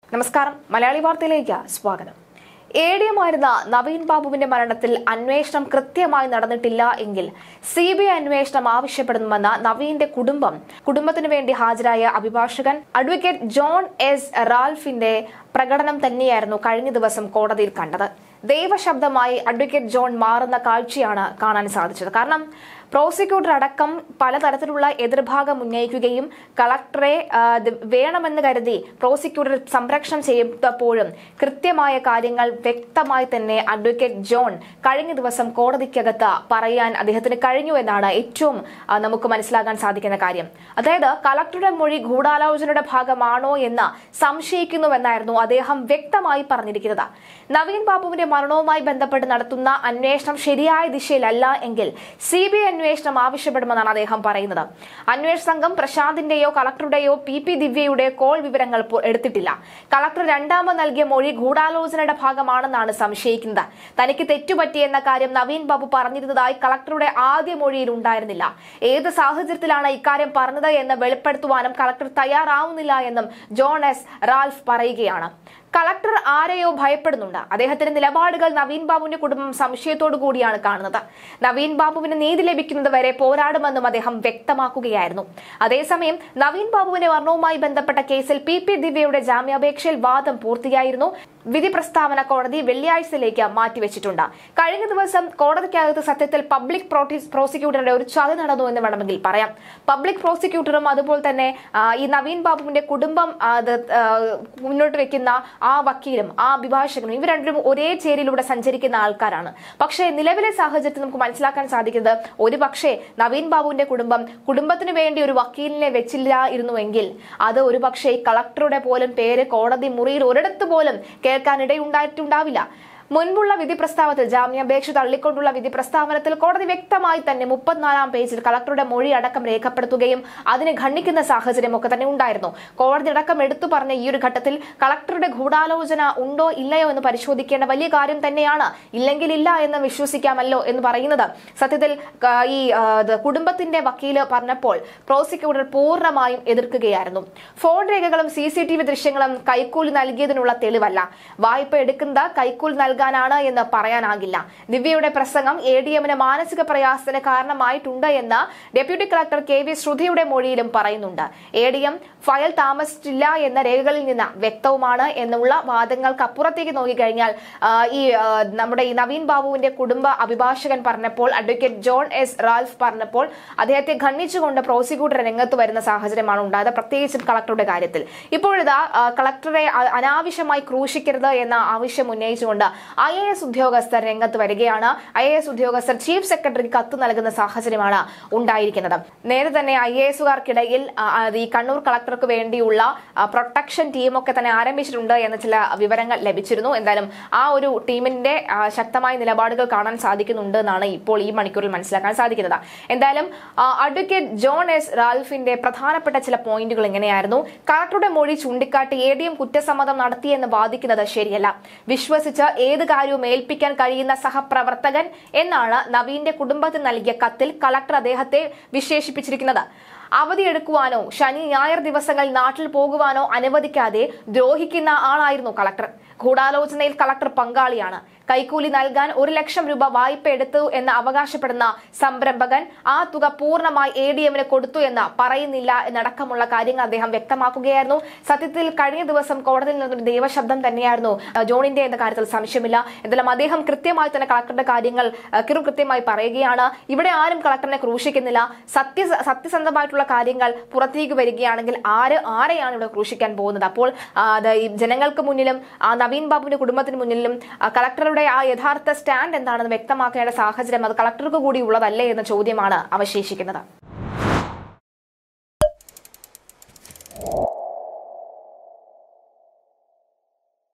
നമസ്കാരം മലയാളി വാർത്തയിലേക്ക് സ്വാഗതം എ ഡി എം ആയിരുന്ന നവീൻ ബാബുവിന്റെ മരണത്തിൽ അന്വേഷണം കൃത്യമായി നടന്നിട്ടില്ല എങ്കിൽ സി ബി ഐ അന്വേഷണം ആവശ്യപ്പെടുന്നുവെന്ന നവീന്റെ കുടുംബം കുടുംബത്തിനു വേണ്ടി ഹാജരായ അഭിഭാഷകൻ അഡ്വക്കേറ്റ് ജോൺ എസ് റാൽഫിന്റെ പ്രകടനം തന്നെയായിരുന്നു കഴിഞ്ഞ ദിവസം കോടതിയിൽ കണ്ടത് ദൈവശബ്ദമായി അഡ്വക്കേറ്റ് ജോൺ മാറുന്ന കാഴ്ചയാണ് കാണാൻ സാധിച്ചത് കാരണം പ്രോസിക്യൂട്ടർ അടക്കം പലതരത്തിലുള്ള എതിർഭാഗം ഉന്നയിക്കുകയും കളക്ടറെ ആ, ഇത് വേണമെന്ന് കരുതി പ്രോസിക്യൂട്ടർ സംരക്ഷണം ചെയ്തപ്പോഴും കൃത്യമായ കാര്യങ്ങൾ വ്യക്തമായി തന്നെ അഡ്വക്കേറ്റ് ജോൺ കഴിഞ്ഞ ദിവസം കോടതിക്കകത്ത് പറയാൻ അദ്ദേഹത്തിന് കഴിഞ്ഞു എന്നാണ് ഏറ്റവും ആ, നമുക്ക് മനസ്സിലാക്കാൻ സാധിക്കുന്ന കാര്യം അതായത് കളക്ടറുടെ മൊഴി ഗൂഢാലോചനയുടെ ഭാഗമാണോ എന്ന് സംശയിക്കുന്നുവെന്നായിരുന്നു അദ്ദേഹം വ്യക്തമായി പറഞ്ഞിരിക്കുന്നത് നവീൻ ബാബുവിന്റെ മരണവുമായി ബന്ധപ്പെട്ട് നടത്തുന്ന അന്വേഷണം ശരിയായ ദിശയിലല്ല എങ്കിൽ സി ബി ഐ അന്വേഷണം ആവശ്യപ്പെടുമെന്നാണ് അദ്ദേഹം പറയുന്നത് അന്വേഷണ സംഘം പ്രശാന്തിന്റെയോ കളക്ടറുടെയോ പി പി ദിവ്യയുടെ കോൾ വിവരങ്ങൾ പോ- എടുത്തിട്ടില്ല കളക്ടർ രണ്ടാമത് നൽകിയ മൊഴി ഗൂഢാലോചനയുടെ ഭാഗമാണെന്നാണ് സംശയിക്കുന്നത് തനിക്ക് തെറ്റുപറ്റിയെന്ന കാര്യം നവീൻ ബാബു പറഞ്ഞിരുന്നതായി കളക്ടറുടെ ആദ്യ മൊഴിയിൽ ഉണ്ടായിരുന്നില്ല ഏത് സാഹചര്യത്തിലാണ് ഇക്കാര്യം പറഞ്ഞത് എന്ന് വെളിപ്പെടുത്തുവാനും കളക്ടർ തയ്യാറാവുന്നില്ല എന്നും ജോൺ എസ് റാൽഫ് പറയുകയാണ് കളക്ടർ ആരെയോ ഭയപ്പെടുന്നുണ്ട് അദ്ദേഹത്തിന്റെ നിലപാടുകൾ നവീൻ ബാബുവിന്റെ കുടുംബം സംശയത്തോടു കൂടിയാണ് കാണുന്നത് നവീൻ ബാബുവിന് നീതി ലഭിക്കുന്നത് വരെ പോരാടുമെന്നും അദ്ദേഹം വ്യക്തമാക്കുകയായിരുന്നു അതേസമയം നവീൻ ബാബുവിന്റെ മരണവുമായി ബന്ധപ്പെട്ട കേസിൽ പി പി ദിവ്യയുടെ ജാമ്യാപേക്ഷയിൽ വാദം പൂർത്തിയായിരുന്നു വിധി പ്രസ്താവന കോടതി വെള്ളിയാഴ്ചയിലേക്ക് മാറ്റിവെച്ചിട്ടുണ്ട് കഴിഞ്ഞ ദിവസം കോടതിക്കകത്ത് സത്യത്തിൽ പബ്ലിക് പ്രോട്ടി- പ്രോസിക്യൂട്ടറുടെ ഒരു ചതി നടന്നു എന്ന് വേണമെങ്കിൽ പറയാം പബ്ലിക് പ്രോസിക്യൂട്ടറും അതുപോലെ തന്നെ ആ, ഈ നവീൻ ബാബുവിന്റെ കുടുംബം ആ, അത് ആ, മുന്നോട്ട് വെക്കുന്ന ആ വക്കീലും ആ അഭിഭാഷകനും ഇവർ രണ്ടും ഒരേ ചേരിയിലൂടെ സഞ്ചരിക്കുന്ന ആൾക്കാരാണ് പക്ഷേ നിലവിലെ സാഹചര്യത്തിൽ നമുക്ക് മനസ്സിലാക്കാൻ സാധിക്കുന്നത് ഒരു പക്ഷേ നവീൻ ബാബുവിന്റെ കുടുംബം കുടുംബത്തിന് വേണ്ടി ഒരു വക്കീലിനെ വെച്ചില്ല ഇരുന്നുവെങ്കിൽ അത് ഒരു പക്ഷേ കളക്ടറുടെ പോലും പേര് കോടതി മുറിയിൽ ഒരിടത്ത് പോലും കേൾക്കാനിടയുണ്ടായിട്ടുണ്ടാവില്ല മുൻപുള്ള വിധി പ്രസ്താവത്തിൽ ജാമ്യാപേക്ഷ തള്ളിക്കൊണ്ടുള്ള വിധി പ്രസ്താവനത്തിൽ കോടതി വ്യക്തമായി തന്നെ മുപ്പത്തിനാലാം പേജിൽ കളക്ടറുടെ മൊഴി അടക്കം രേഖപ്പെടുത്തുകയും അതിനെ ഖണ്ഡിക്കുന്ന സാഹചര്യമൊക്കെ തന്നെ ഉണ്ടായിരുന്നു കോടതി അടക്കം എടുത്തു പറഞ്ഞ ഈ ഒരു ഘട്ടത്തിൽ കളക്ടറുടെ ഗൂഢാലോചന ഉണ്ടോ ഇല്ലയോ എന്ന് പരിശോധിക്കേണ്ട വലിയ കാര്യം തന്നെയാണ് ഇല്ലെങ്കിൽ ഇല്ല എന്ന് വിശ്വസിക്കാമല്ലോ എന്ന് പറയുന്നത് സത്യത്തിൽ ക- ഈ ആ, ഇത് കുടുംബത്തിന്റെ വക്കീല് പറഞ്ഞപ്പോൾ പ്രോസിക്യൂട്ടർ പൂർണ്ണമായും എതിർക്കുകയായിരുന്നു ഫോൺ രേഖകളും സി സി ടി വി ദൃശ്യങ്ങളും കൈക്കൂലി നൽകിയതിനുള്ള തെളിവല്ല വായ്പ എടുക്കുന്നത് കൈക്കൂലി നൽകാനാണ് എന്ന് പറയാനാകില്ല ദിവ്യയുടെ പ്രസംഗം എ ഡി എമ്മിന് മാനസിക പ്രയാസത്തിന് കാരണമായിട്ടുണ്ട് എന്ന് ഡെപ്യൂട്ടി കളക്ടർ കെ വി ശ്രുതിയുടെ മൊഴിയിലും പറയുന്നുണ്ട് എ ഡി എം ഫയൽ താമസിച്ചില്ല എന്ന രേഖകളിൽ നിന്ന് വ്യക്തവുമാണ് എന്നുള്ള വാദങ്ങൾക്ക് അപ്പുറത്തേക്ക് നോക്കിക്കഴിഞ്ഞാൽ ആ, ഈ ആ, നമ്മുടെ ഈ നവീൻ ബാബുവിന്റെ കുടുംബ അഭിഭാഷകൻ പറഞ്ഞപ്പോൾ അഡ്വക്കേറ്റ് ജോൺ എസ് റാൽഫ് പറഞ്ഞപ്പോൾ അദ്ദേഹത്തെ ഖണ്ഡിച്ചുകൊണ്ട് പ്രോസിക്യൂട്ടർ രംഗത്ത് വരുന്ന സാഹചര്യമാണ് ഉണ്ടായത് പ്രത്യേകിച്ചും കളക്ടറുടെ കാര്യത്തിൽ ഇപ്പോഴിതാ ആ, കളക്ടറെ അ- അനാവശ്യമായി ക്രൂശിക്കരുത് എന്ന ആവശ്യം ഉന്നയിച്ചുകൊണ്ട് ഐ എ എസ് ഉദ്യോഗസ്ഥർ രംഗത്ത് വരികയാണ് ഐ എ എസ് ഉദ്യോഗസ്ഥർ ചീഫ് സെക്രട്ടറിക്ക് കത്ത് നൽകുന്ന സാഹചര്യമാണ് ഉണ്ടായിരിക്കുന്നത് നേരെ തന്നെ ഐ എ എസുകാർക്കിടയിൽ ഈ കണ്ണൂർ കളക്ടർക്ക് വേണ്ടിയുള്ള ആ, പ്രൊട്ടക്ഷൻ ടീമൊക്കെ തന്നെ ആരംഭിച്ചിട്ടുണ്ട് എന്ന ചില വിവരങ്ങൾ ലഭിച്ചിരുന്നു എന്തായാലും ആ ഒരു ടീമിന്റെ ആ, ശക്തമായ നിലപാടുകൾ കാണാൻ സാധിക്കുന്നുണ്ട് എന്നാണ് ഇപ്പോൾ ഈ മണിക്കൂറിൽ മനസ്സിലാക്കാൻ സാധിക്കുന്നത് എന്തായാലും ആ, അഡ്വക്കേറ്റ് ജോൺ എസ് റാൽഫിന്റെ പ്രധാനപ്പെട്ട ചില പോയിന്റുകൾ എങ്ങനെയായിരുന്നു കളക്ടറുടെ മൊഴി ചൂണ്ടിക്കാട്ടി എ ഡി എം കുറ്റസമ്മതം നടത്തിയെന്ന് വാദിക്കുന്നത് ശരിയല്ല വിശ്വസിച്ച് ഏത് കാര്യവും ഏൽപ്പിക്കാൻ കഴിയുന്ന സഹപ്രവർത്തകൻ എന്നാണ് നവീന്റെ കുടുംബത്തിന് നൽകിയ കത്തിൽ കളക്ടർ അദ്ദേഹത്തെ വിശേഷിപ്പിച്ചിരിക്കുന്നത് അവധിയെടുക്കുവാനോ ശനി ഞായർ ദിവസങ്ങളിൽ നാട്ടിൽ പോകുവാനോ അനുവദിക്കാതെ ദ്രോഹിക്കുന്ന ആളായിരുന്നു കളക്ടർ ഗൂഢാലോചനയിൽ കളക്ടർ പങ്കാളിയാണ് കൈക്കൂലി നൽകാൻ ഒരു ലക്ഷം രൂപ വായ്പ എടുത്തു എന്ന് അവകാശപ്പെടുന്ന സംരംഭകൻ ആ തുക പൂർണ്ണമായി എ ഡി എമ്മിന് കൊടുത്തു എന്ന് പറയുന്നില്ല എന്നടക്കമുള്ള കാര്യങ്ങൾ അദ്ദേഹം വ്യക്തമാക്കുകയായിരുന്നു സത്യത്തിൽ കഴിഞ്ഞ ദിവസം കോടതിയിൽ നിന്നൊരു ദൈവശബ്ദം തന്നെയായിരുന്നു അഹ് ജോണിന്റെ എന്ന കാര്യത്തിൽ സംശയമില്ല എന്തായാലും അദ്ദേഹം കൃത്യമായി തന്നെ കളക്ടറുടെ കാര്യങ്ങൾ അഹ് കിറു കൃത്യമായി പറയുകയാണ് ഇവിടെ ആരും കളക്ടറിനെ ക്രൂശിക്കുന്നില്ല സത്യ സത്യസന്ധമായിട്ടുള്ള കാര്യങ്ങൾ പുറത്തേക്ക് വരികയാണെങ്കിൽ ആര് ആരെയാണ് ഇവിടെ ക്രൂശിക്കാൻ പോകുന്നത് അപ്പോൾ ആ, അത് ഈ ജനങ്ങൾക്ക് മുന്നിലും ആ നവീൻ ബാബുവിന്റെ കുടുംബത്തിന് മുന്നിലും ആ, കളക്ടറുടെ ആ യഥാർത്ഥ സ്റ്റാൻഡ് എന്താണെന്ന് വ്യക്തമാക്കേണ്ട സാഹചര്യം അത് കളക്ടർക്ക് കൂടി ഉള്ളതല്ലേ എന്ന ചോദ്യമാണ് അവശേഷിക്കുന്നത്